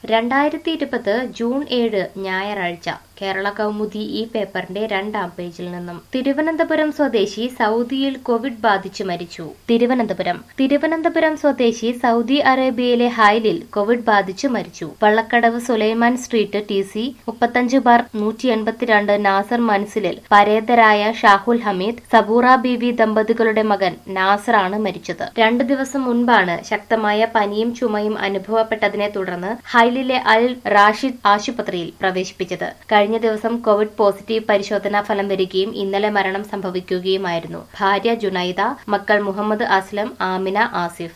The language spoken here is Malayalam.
രണ്ടായിരത്തി ഇരുപത് ജൂൺ ഏഴ് ഞായറാഴ്ച കേരള കൗമുദി ഈ പേപ്പറിന്റെ രണ്ടാം പേജിൽ നിന്നും തിരുവനന്തപുരം സ്വദേശി സൗദിയിൽ കോവിഡ് ബാധിച്ചു മരിച്ചു തിരുവനന്തപുരം തിരുവനന്തപുരം സ്വദേശി സൗദി അറേബ്യയിലെ ഹൈലിൽ കോവിഡ് ബാധിച്ചു മരിച്ചു Vallakkadavu Sulaiman street T C മുപ്പത്തഞ്ച് ബാർ നൂറ്റി എൺപത്തിരണ്ട് നാസർ മൻസിലിൽ പരേതരായ ഷാഹുൽ ഹമീദ് സബൂറ ബീവി ദമ്പതികളുടെ മകൻ നാസറാണ് മരിച്ചത് രണ്ടു ദിവസം മുൻപാണ് ശക്തമായ പനിയും ചുമയും അനുഭവപ്പെട്ടതിനെ തുടർന്ന് ഹൈലിലെ അൽ റാഷിദ് ആശുപത്രിയിൽ പ്രവേശിപ്പിച്ചത് കഴിഞ്ഞ ദിവസം കോവിഡ് പോസിറ്റീവ് പരിശോധനാ ഫലം വരികയും ഇന്നലെ മരണം സംഭവിക്കുകയുമായിരുന്നു ഭാര്യ ജുനൈദ മക്കൾ മുഹമ്മദ് അസ്ലം ആമിന ആസിഫ്